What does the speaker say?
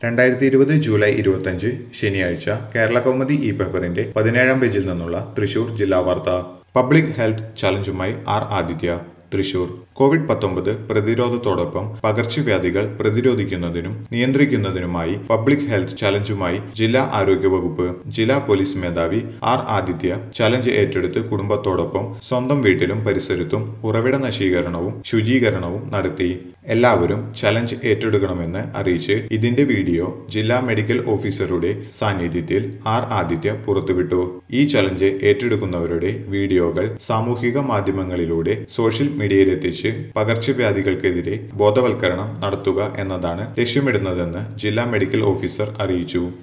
രണ്ടായിരത്തി ഇരുപത് ജൂലൈ ഇരുപത്തഞ്ച് ശനിയാഴ്ച കേരള കൗമുദി ഇ പേപ്പറിന്റെ പതിനേഴാം പേജിൽ നിന്നുള്ള തൃശൂർ ജില്ലാ വാർത്ത പബ്ലിക് ഹെൽത്ത് ചലഞ്ചുമായി ആർ ആദിത്യ തൃശൂർ കോവിഡ് പത്തൊമ്പത് പ്രതിരോധത്തോടൊപ്പം പകർച്ചവ്യാധികൾ പ്രതിരോധിക്കുന്നതിനും നിയന്ത്രിക്കുന്നതിനുമായി പബ്ലിക് ഹെൽത്ത് ചലഞ്ചുമായി ജില്ലാ ആരോഗ്യ വകുപ്പ് ജില്ലാ പോലീസ് മേധാവി ആർ ആദിത്യ ചലഞ്ച് ഏറ്റെടുത്ത് കുടുംബത്തോടൊപ്പം സ്വന്തം വീട്ടിലും പരിസരത്തും ഉറവിട നശീകരണവും ശുചീകരണവും നടത്തി എല്ലാവരും ചലഞ്ച് ഏറ്റെടുക്കണമെന്ന് അറിയിച്ച് ഇതിന്റെ വീഡിയോ ജില്ലാ മെഡിക്കൽ ഓഫീസറുടെ സാന്നിധ്യത്തിൽ ആർ ആദിത്യ പുറത്തുവിട്ടു ഈ ചലഞ്ച് ഏറ്റെടുക്കുന്നവരുടെ വീഡിയോകൾ സാമൂഹിക മാധ്യമങ്ങളിലൂടെ സോഷ്യൽ മീഡിയയിലെത്തിച്ച് പകർച്ചവ്യാധികൾക്കെതിരെ ബോധവൽക്കരണം നടത്തുക എന്നതാണ് ലക്ഷ്യമിടുന്നതെന്ന് ജില്ലാ മെഡിക്കൽ ഓഫീസർ അറിയിച്ചു